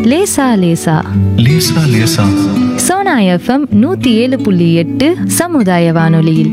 லேசா லேசா லேசா லேசா சோனா எஃப்எம் நூத்தி ஏழு புள்ளி எட்டு சமுதாய வானொலியில்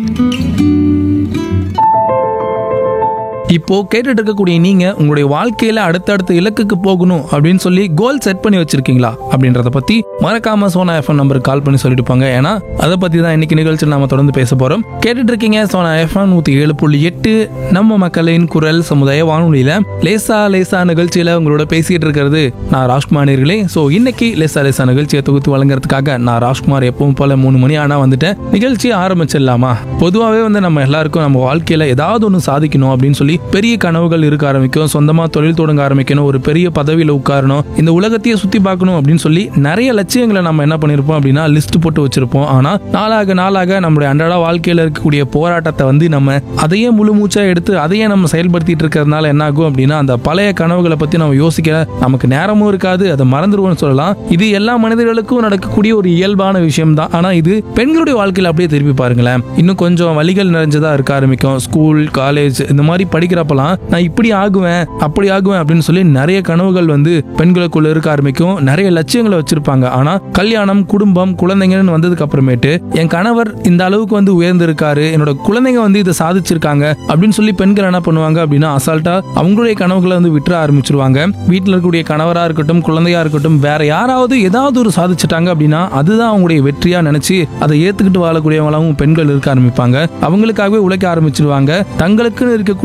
இப்போ கேட்டுட்டு இருக்கக்கூடிய நீங்க உங்களுடைய வாழ்க்கையில அடுத்தடுத்த இலக்குக்கு போகணும் அப்படின்னு சொல்லி கோல் செட் பண்ணி வச்சிருக்கீங்களா அப்படின்றத பத்தி மறக்காம சோனா எஃப்எம் நம்பருக்கு கால் பண்ணி சொல்லிட்டு போங்க ஏன்னா அதை பத்தி தான் இன்னைக்கு நிகழ்ச்சியில் நாம தொடர்ந்து பேச போறோம் கேட்டுட்டு இருக்கீங்க சோனா எஃப்எம் நூத்தி ஏழு புள்ளி எட்டு நம்ம மக்களின் குரல் சமுதாய வானொலியில லேசா லேசா நிகழ்ச்சியில உங்களோட பேசிட்டு இருக்கிறது நான் ராஜ்குமார் நேர்களே ஸோ இன்னைக்கு லேசா லேசா நிகழ்ச்சியை தொகுத்து வழங்குறதுக்காக நான் ராஜ்குமார் எப்பவும் போல மூணு மணி ஆனா வந்துட்டேன் நிகழ்ச்சியை ஆரம்பிச்சிடலாமா பொதுவாகவே வந்து நம்ம எல்லாருக்கும் நம்ம வாழ்க்கையில ஏதாவது ஒன்று சாதிக்கணும் அப்படின்னு சொல்லி பெரிய கனவுகள் இருக்க ஆரம்பிக்கும் சொந்தமா தொழில் தொடங்க ஆரம்பிக்கணும் ஒரு பெரிய பதவியில உட்காரணும் இந்த உலகத்தையே சுத்தி பார்க்கணும் அப்படின்னு சொல்லி நிறைய லட்சியங்களை நம்ம என்ன பண்ணிருப்போம் அப்படின்னா லிஸ்ட் போட்டு வச்சிருப்போம் ஆனா நாளாக நாளாக நம்மளுடைய அன்றாட வாழ்க்கையில இருக்கக்கூடிய போராட்டத்தை வந்து நம்ம அதையே முழு மூச்சா எடுத்து அதையே நம்ம செயல்படுத்திட்டு இருக்கிறதுனால என்ன ஆகும் அப்படின்னா அந்த பழைய கனவுகளை பத்தி நம்ம யோசிக்க நமக்கு நேரமும் இருக்காது அதை மறந்துடுவோம்னு சொல்லலாம் இது எல்லா மனிதர்களுக்கும் நடக்கக்கூடிய ஒரு இயல்பான விஷயம் தான் ஆனா இது பெண்களுடைய வாழ்க்கையில அப்படியே திருப்பி பாருங்களேன் இன்னும் கொஞ்சம் வழிகள் நிறைஞ்சதா இருக்க ஆரம்பிக்கும் ஸ்கூல் காலேஜ் இந்த மாதிரி படிக்கிறப்பலாம் நான் இப்படி ஆகுவேன் அப்படி ஆகுவேன் அப்படின்னு சொல்லி நிறைய கனவுகள் வந்து பெண்களுக்குள்ள இருக்க ஆரம்பிக்கும் நிறைய லட்சியங்களை வச்சிருப்பாங்க ஆனா கல்யாணம் குடும்பம் குழந்தைங்கன்னு வந்ததுக்கு அப்புறமேட்டு என் கணவர் இந்த அளவுக்கு வந்து உயர்ந்திருக்காரு என்னோட குழந்தைங்க வந்து இதை சாதிச்சிருக்காங்க அப்படின்னு சொல்லி பெண்கள் என்ன பண்ணுவாங்க அப்படின்னா அசால்ட்டா அவங்களுடைய கனவுகளை வந்து விட்டுற ஆரம்பிச்சிருவாங்க வீட்டில் இருக்கக்கூடிய கணவரா இருக்கட்டும் குழந்தையா இருக்கட்டும் வேற யாராவது ஏதாவது ஒரு சாதிச்சிட்டாங்க அப்படின்னா அதுதான் அவங்களுடைய வெற்றியா நினைச்சு அதை ஏத்துக்கிட்டு வாழக்கூடியவங்களாவும் பெண்கள் இருக்க ஆரம்பிப்பாங்க அவங்களுக்காகவே உழைக்க ஆரம்பிச்சிருவாங்க தங்களுக்குன்னு இருக்கக்கூடிய